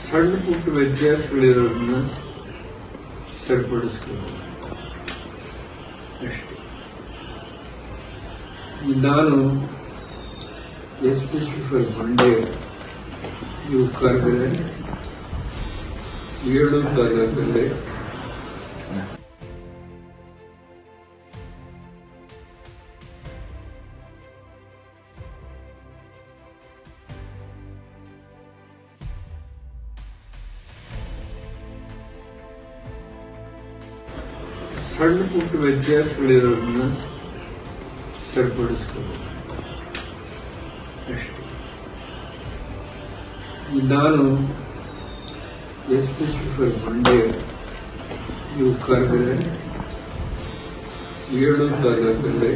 ಸಣ್ಣ ಪುಟ್ಟ ವ್ಯತ್ಯಾಸಗಳಿರೋದನ್ನ ಸರಿಪಡಿಸ್ಕೊಂಡು ಅಷ್ಟೇ ಈ ನಾನು ಎಸ್ಪೆಷಲಿ ಫಾರ್ ಮಂಡೇ ಇವು ಕರೆದರೆ ಏಳು ಕಾಲದಲ್ಲಿ ಸಣ್ಣ ಪುಟ್ಟ ವ್ಯತ್ಯಾಸಗಳಿರೋದನ್ನ ಸರಿಪಡಿಸ್ಕೊಂಡು ಅಷ್ಟೇ ಈ ನಾನು ಎಸ್ಪೆಷಲಿ ಫಾರ್ ಮಂಡೇ ಇವು ಕರೆದರೆ ಏಳು ಕಾಲದಲ್ಲಿ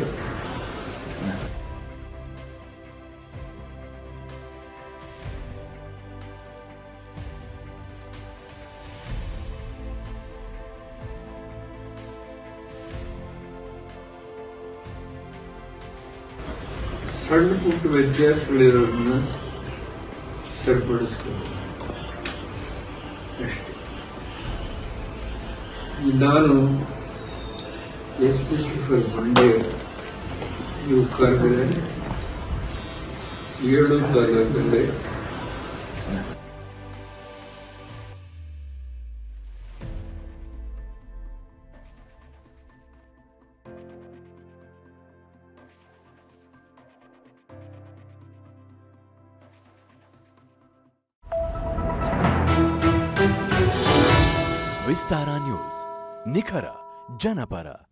ಸಣ್ಣ ಪುಟ್ಟ ವ್ಯತ್ಯಾಸಗಳಿರೋದನ್ನ ಸರಿಪಡಿಸ್ಕೊಂಡು ಅಷ್ಟೇ ಈ ನಾನು ಎಸ್ಪೆಷಲಿ ಫಾರ್ ಮಂಡೇ ಇವು ಕರೆದರೆ ಏಳು ಕಾಲದಲ್ಲಿ ವಿಸ್ತಾರ ನ್ಯೂಸ್ ನಿಖರ ಜನಪರ